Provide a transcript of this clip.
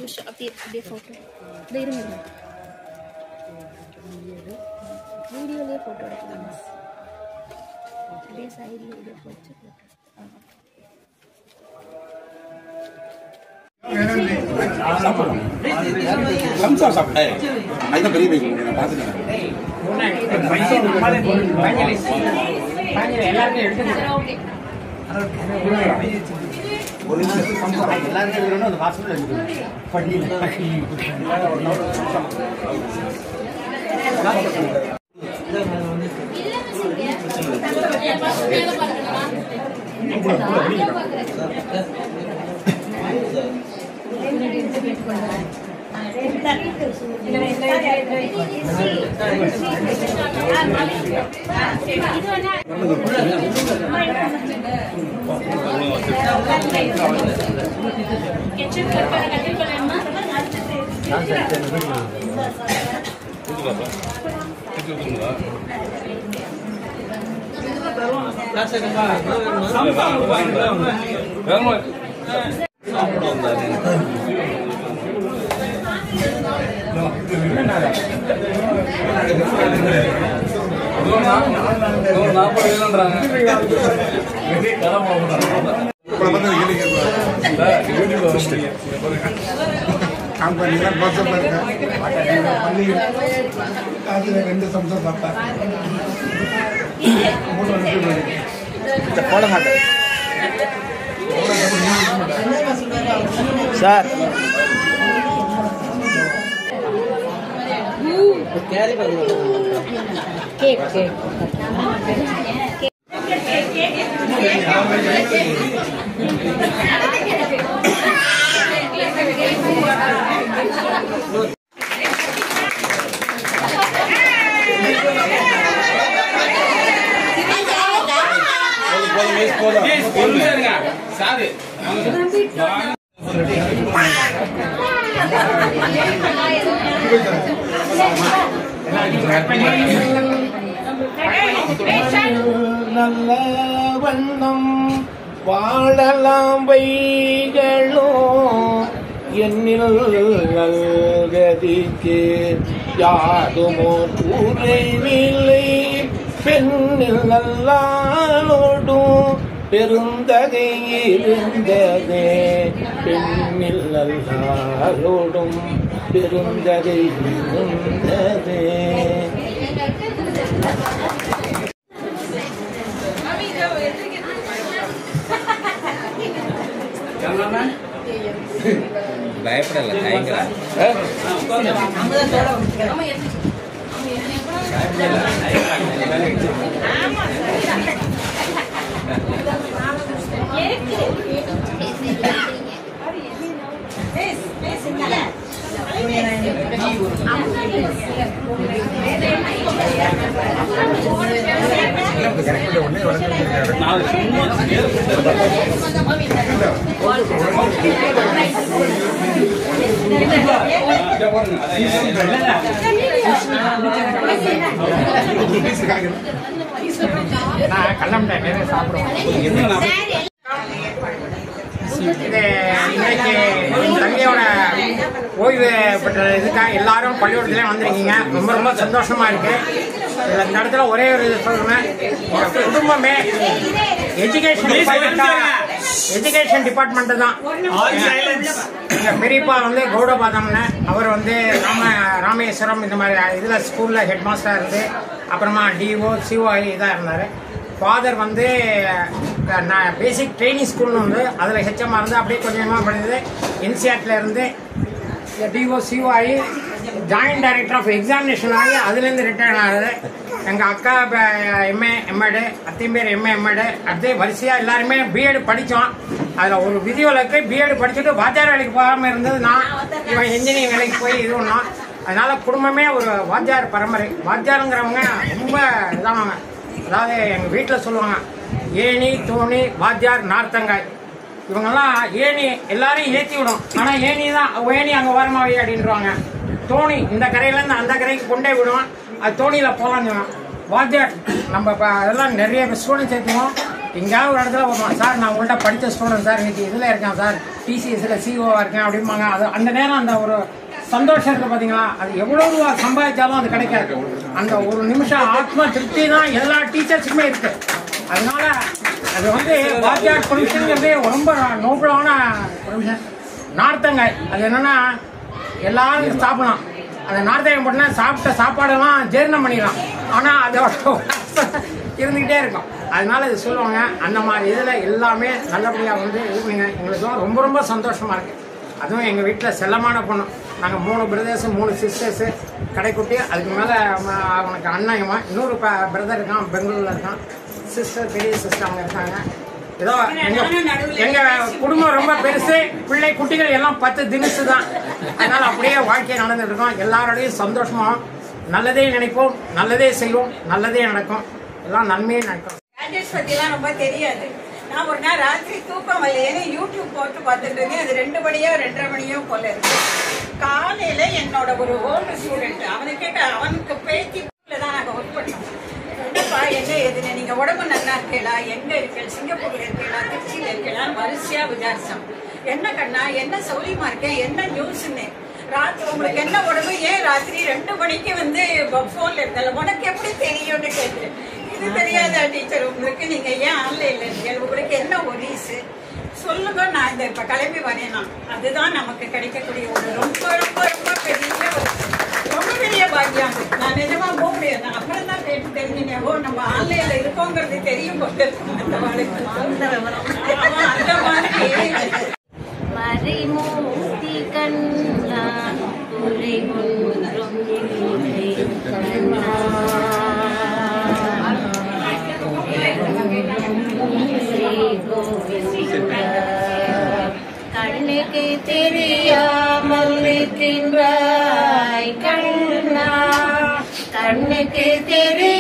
நிமிஷம் அப்படியே அப்படியே ஃபோட்டோ இந்த இருங்க இருங்க வீடியோலேயே ஃபோட்டோ எடுக்கலாம் அப்படியே சைடில் வீடியோ போச்சு சம்சா சாப்பிட்டேன் அதுதான் பெரிய பைக் நான் பார்த்துட்டேன் ஒரு நிமிஷம் சம்சா எல்லாருக்கும் எடுக்கணும் அந்த வாசல் काम करने का बहुत सब लगता है आज ரெண்டு சம்சா சாப்பிட்டேன் மூணு ரெண்டு பேர் போட மாட்டேன் சார் கேக் கேக் நல்ல வண்ணம் வாழலாம் வைகளோ என்னில் நல்கதிக்கு யாதுமோ குறைவில்லை பெண்ணில் நல்லாளோடும் பெருந்தகை இருந்ததே பெண்ணில் நல்லாளோடும் பெருந்தகை இருந்ததே பயப்படல தயங்குறாங்க நான் கள்ளம்டேன் நிறைய சாப்பிடுவோம் இது இன்னைக்கு என் தங்கையோட ஓய்வு பெற்ற இதுக்காக எல்லாரும் பள்ளிக்கூடத்துல வந்திருக்கீங்க ரொம்ப ரொம்ப சந்தோஷமா இருக்கு இதுல இந்த இடத்துல ஒரே ஒரு இது சொல்றேன் எங்க குடும்பமே எஜுகேஷன் எஜுகேஷன் டிபார்ட்மெண்ட் தான் எங்க பெரியப்பா வந்து கௌடபாதம்னு அவர் வந்து ராம ராமேஸ்வரம் இந்த மாதிரி இதுல ஸ்கூல்ல ஹெட் மாஸ்டரா இருந்து அப்புறமா டிஓ சிஓஐ இதாக இருந்தார் ஃபாதர் வந்து நான் பேசிக் ட்ரைனிங் ஸ்கூல்னு வந்து அதில் ஹெச்எம்மாக இருந்து அப்படியே கொஞ்சம் கொஞ்சமாக படித்தது என்சிஆர்டில் இருந்து டிஓ சிஓ ஆகி ஜாயின்ட் டைரக்டர் ஆஃப் எக்ஸாமினேஷன் ஆகி அதுலேருந்து ரிட்டையர் ஆகுது எங்கள் அக்கா எம்ஏ எம்எடு அத்தையும் பேர் எம்ஏ எம்எடு அடுத்து வரிசையாக எல்லாருமே பிஎட் படித்தோம் அதில் ஒரு விதிவிலக்கு பிஎட் படிச்சுட்டு வாத்தியார் வேலைக்கு போகாமல் இருந்தது நான் இவன் இன்ஜினியரிங் வேலைக்கு போய் இது பண்ணோம் அதனால குடும்பமே ஒரு வாத்தியார் பரம்பரை வாத்தியாருங்கிறவங்க ரொம்ப இதானவங்க அதாவது எங்கள் வீட்டில் சொல்லுவாங்க ஏணி தோணி வாத்தியார் நார்த்தங்காய் இவங்கெல்லாம் ஏணி எல்லாரையும் ஏற்றி விடும் ஆனால் ஏணி தான் ஏணி அங்கே வரமாவே அப்படின்றவாங்க தோணி இந்த கரையிலேருந்து அந்த கரைக்கு கொண்டே விடுவோம் அது தோணியில் போகலான்னு வாத்தியார் நம்ம இப்போ அதெல்லாம் நிறைய ஸ்டூடெண்ட்ஸ் ஏற்றுவோம் எங்கேயாவது ஒரு இடத்துல வருவான் சார் நான் உங்கள்கிட்ட படித்த ஸ்டூடெண்ட் சார் இன்னைக்கு இதில் இருக்கேன் சார் டிசிஎஸ்ல சிஓவாக இருக்கேன் அப்படிம்பாங்க அது அந்த நேரம் அந்த ஒரு சந்தோஷம் இருக்கு பார்த்தீங்களா அது எவ்வளோ ரூபா சம்பாதிச்சாலும் அது கிடைக்காது அந்த ஒரு நிமிஷம் ஆத்ம திருப்தி தான் எல்லா டீச்சர்ஸுக்குமே இருக்கு அதனால அது வந்து வாத்தியார் ப்ரொவிஷனுங்கிறதே ரொம்ப நோபலான ப்ரொவிஷன் நார்த்தங்காய் அது என்னன்னா எல்லாரும் சாப்பிடலாம் அந்த நார்த்தங்காய் போட்டுனா சாப்பிட்ட சாப்பாடெல்லாம் ஜீரணம் பண்ணிடலாம் ஆனால் அதோட வாசனை இருந்துக்கிட்டே இருக்கும் அதனால இது சொல்லுவாங்க அந்த மாதிரி இதில் எல்லாமே நல்லபடியாக வந்து இது பண்ணுங்க எங்களுக்கும் ரொம்ப ரொம்ப சந்தோஷமா இருக்கு அதுவும் எங்கள் வீட்டில் செல்லமான பொண்ணு நாங்கள் மூணு பிரதர்ஸு மூணு சிஸ்டர்ஸு கடைக்குட்டி அதுக்கு மேலே அவனுக்கு அண்ணன் இன்னொரு பிரதர் இருக்கான் பெங்களூரில் இருக்கான் சிஸ்டர் பெரிய சிஸ்டர் அவங்க இருக்காங்க ஏதோ எங்க எங்க குடும்பம் ரொம்ப பெருசு பிள்ளை குட்டிகள் எல்லாம் பத்து தினசு தான் அதனால அப்படியே வாழ்க்கை நடந்துட்டு இருக்கோம் எல்லாரோடையும் சந்தோஷமா நல்லதே நினைப்போம் நல்லதே செய்வோம் நல்லதே நடக்கும் எல்லாம் நன்மையே நடக்கும் கேஜெட்ஸ் பத்திலாம் ரொம்ப தெரியாது நான் ஒரு நாள் ராத்திரி தூக்கம் வரலையேன்னு யூடியூப் போட்டு பார்த்துட்டு இருந்தேன் அது ரெண்டு மணியோ ரெண்டரை மணியோ போல இருக்கு காலையில என்னோட ஒரு ஓல்டு ஸ்டூடெண்ட் அவனை கேட்ட அவனுக்கு பேத்தி தான் நாங்க ஒர்க் பண்ணோம் என்னப்பா என்ன எதுன்னு நீங்க உடம்பு நல்லா இருக்கீங்களா எங்க இருக்கீங்க சிங்கப்பூர்ல இருக்கீங்களா திருச்சியில இருக்கீங்களான்னு வரிசையா விசாரிச்சோம் என்ன கண்ணா என்ன சௌரியமா இருக்கேன் என்ன நியூஸ்ன்னு ராத்திரி உங்களுக்கு என்ன உடம்பு ஏன் ராத்திரி ரெண்டு மணிக்கு வந்து போன்ல இருக்கல உனக்கு எப்படி தெரியும்னு கேட்டேன் இது தெரியாதா டீச்சர் உங்களுக்கு நீங்க ஏன் ஆன்லைன்ல இருக்கீங்க உங்களுக்கு என்ன ஒரீஸ் சொல்லுங்க நான் இந்த இப்ப கிளம்பி வரேன் நான் அதுதான் நமக்கு கிடைக்கக்கூடிய ஒரு ரொம்ப ரொம்ப ரொம்ப பெரிய ஒரு ரொம்ப பெரிய பாக்கியம் அது. நான் நிஜமா போக முடியாது நான் அப்புறம் தான் கேட்டு தெரிஞ்சுனேன் ஓ நம்ம ஆன்லைன்ல இருக்கோங்கிறது தெரியும் போல இருக்கு அந்த வாழ்க்கை ஆமா, அந்த மாதிரி மறைமூர்த்தி கண்ணா உரை ஒன்றும் இல்லை கண்ணா கண்ணுக்கு தெரியாமல் இருக்கின்றாய் கண்ணா கண்ணுக்கு தெரிய